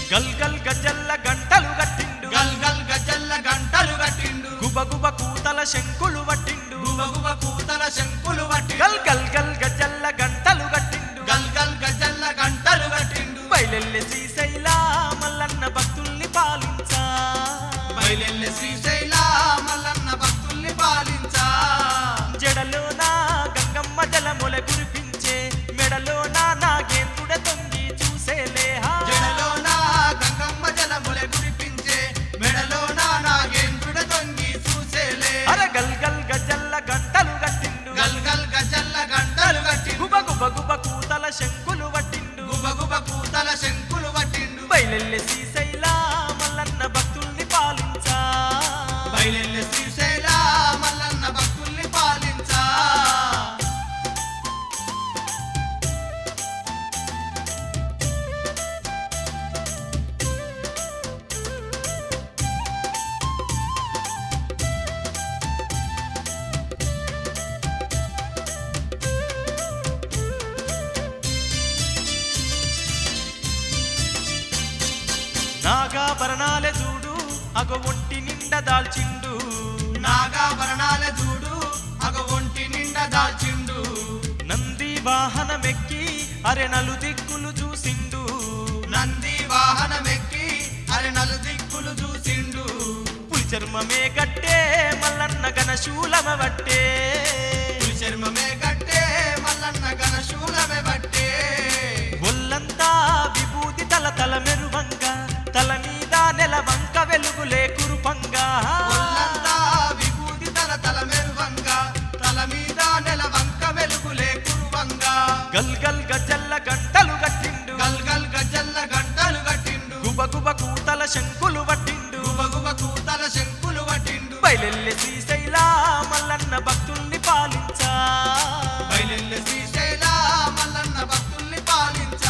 గల్ గల్ గజల్ల గంటలు గట్టిండు గల్ గల్ గజల్ల గంటలు కట్టిండు గుబ గుబ కూతల శంకులు వట్టిండు గుబ గుబ కూతల శంకులు పట్టిండు గల్ గల్ గల్ గజల్ల గంటలు గట్టిండు గల్ గల్ గజల్ల గంటలు కట్టిండు బయలెల్లె శ్రీశైల మల్లన్న భక్తుల్ని పాలించా బయలెల్లె శ్రీశైల మల్లన్న భక్తుల్ని పాలించా జడలోన గంగమ్మ జలముల కురిపించే మెడలోన నాగేంద్రుడ తొంగి చూసేలేహా జడలోన గంగమ్మ జలముల కురిపించే మెడలోన నాగేంద్రుడ తొంగి చూసేలే అర గల్ గల్ గజల్ల గంటలు గట్టిండు గల్ గల్ గజల్ల గంటలు కట్టిండు గుబ గుబ గుబ కూతల శంకులు వట్టిండు గుబ గుబ కూతల శంకులు పట్టిండు బయలెల్లె శ్రీశైల మల్లన్న భక్తుల్ని పాలించా బయలెల్లె శ్రీశైల మల్లన్న భక్తుల్ని పాలించా నాగాభరణాలే చూడు అగ ఒంటి నిండా దాల్చిండు నాగాభరణాల చూడు అగ ఒంటి నిండా దాల్చిండు నంది వాహనమెక్కి అరె నలు దిక్కులు చూసిండు నంది వాహనమెక్కి అరి నలు దిక్కులు చూసిండు పులి చర్మమే కట్టే మల్లన్న గన శూలమ వట్టే పులి చర్మమే కట్టే మల్లన్న గన శూలమే బట్టే ఒళ్ళంతా విభూతి తల తల మెరువంగా తల మీద నెల వంక వెలుగులే కురుపంగా ఒళ్ళంతా విభూతి తల తల మెరువంగా తల మీద నెల వంక వెలుగులే కురువంగా గల్ గల్ గజల్ల గంటలు గట్టిండు గల్ గల్ గజల్ల గంటలు కట్టిండు గుబ గుబ కూతల శంకులు వట్టిండు గుబ గుబ కూతల శంకులు పట్టిండు బయలెల్లె శ్రీశైల మల్లన్న భక్తుల్ని పాలించా బయలెల్లె శ్రీశైల మల్లన్న భక్తుల్ని పాలించా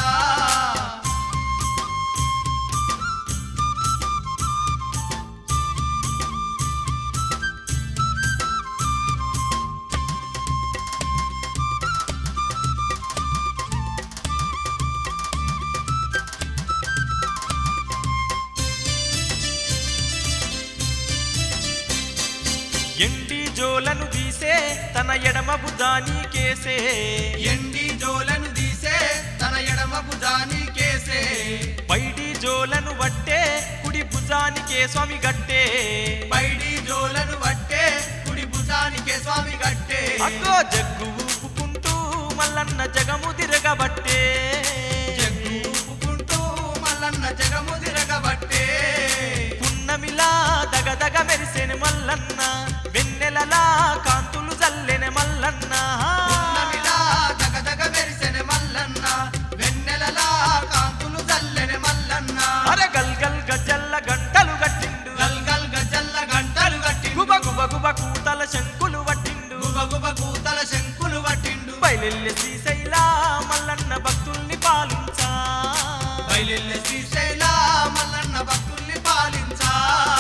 ఎండి జోలను తీసే తన ఎడమ భుజాని కేసే ఎండి జోలను తీసే తన ఎడమ భుజాని కేసే పైడి జోలను వట్టే కుడి భుజానికే స్వామి గట్టే పైడి జోలను వట్టే కుడి భుజానికే స్వామి గట్టే అగ్గో జగ్గు ఊపుకుంటూ మల్లన్న జగము తిరగబట్టే జగ్గు ఊపుకుంటూ మల్లన్న జగము తిరగబట్టే పున్నమిలా దగదగ మెరిసెను మల్లన్న వెన్నెలలా కాంతులు జల్లెనె మల్లన్న పున్నమిలా దగదగ మెరిసెను మల్లన్న వెన్నెలలా కాంతులు చల్లెను మల్లన్న అర గల్ గల్ గజల్ల గంటలు గట్టిండు గల్ గల్ గజల్ల గంటలు కట్టిండు గుబ గుబ గుబ కూతల శంకులు వట్టిండు గుబ గుబ కూతల శంకులు పట్టిండు బయలెల్లె శ్రీశైల మల్లన్న భక్తుల్ని పాలించా బయలెల్లె శ్రీశైల మల్లన్న భక్తుల్ని పాలించా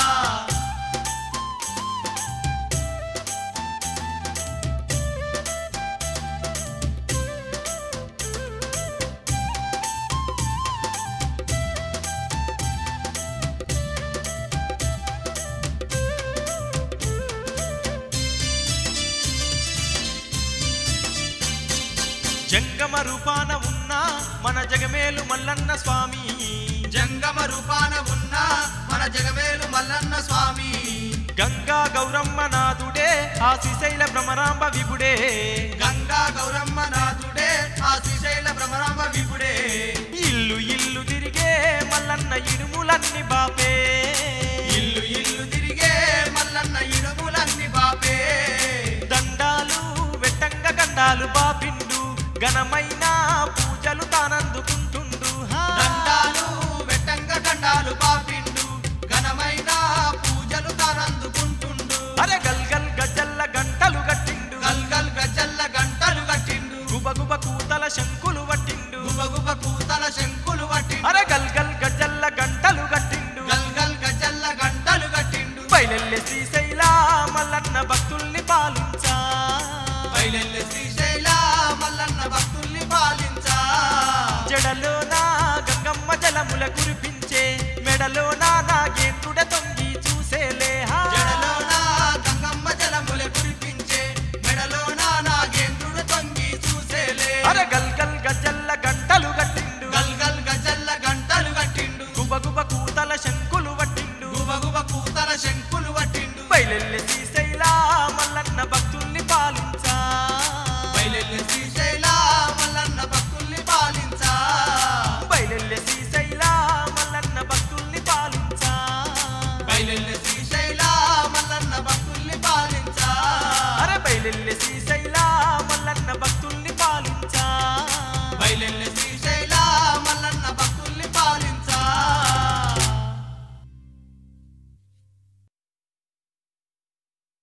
జంగమ రూపాన ఉన్న మన జగమేలు మల్లన్న స్వామి జంగమ రూపాన ఉన్న మన జగమేలు మల్లన్న స్వామి గంగా గౌరమ్మ నాథుడే ఆ శ్రీశైల భ్రమరాంబ విభుడే గంగా గౌరమ్మ నాథుడే ఆ శ్రీశైల భ్రమరామ విపుడే ఇల్లు ఇల్లు తిరిగే మల్లన్న ఇడుములన్ని బాపే ఇల్లు ఇల్లు తిరిగే మల్లన్న ఇడుములన్ని బాపే దండాలు వెట్టంగ గండాలు బాపిండు ఘనమైన పూజలు తానందుకుంటుండు హా. దండాలు వెట్టంగ కండాలు పాపిండు ఘనమైన పూజలు తానందుకుంటుండు అరే గల్ గల్ గజల్ల గంటలు గట్టిండు గల్ గల్ గజల్ల గంటలు కట్టిండు గుబ గుబ కూతల శంకులు వట్టిండు గుబ గుబ కూతల శంకులు పట్టిండు అరే గల్ గల్ గజల్ల గంటలు గట్టిండు గల్ గల్ గజల్ల గంటలు కట్టిండు బయలెల్లె శ్రీశైల మల్లన్న భక్తుల్ని పాలించా బయలెల్లె శ్రీశైల మల్లన్న భక్తుల్ని పాలించా జడలోన గంగమ్మ జలముల కురిపించా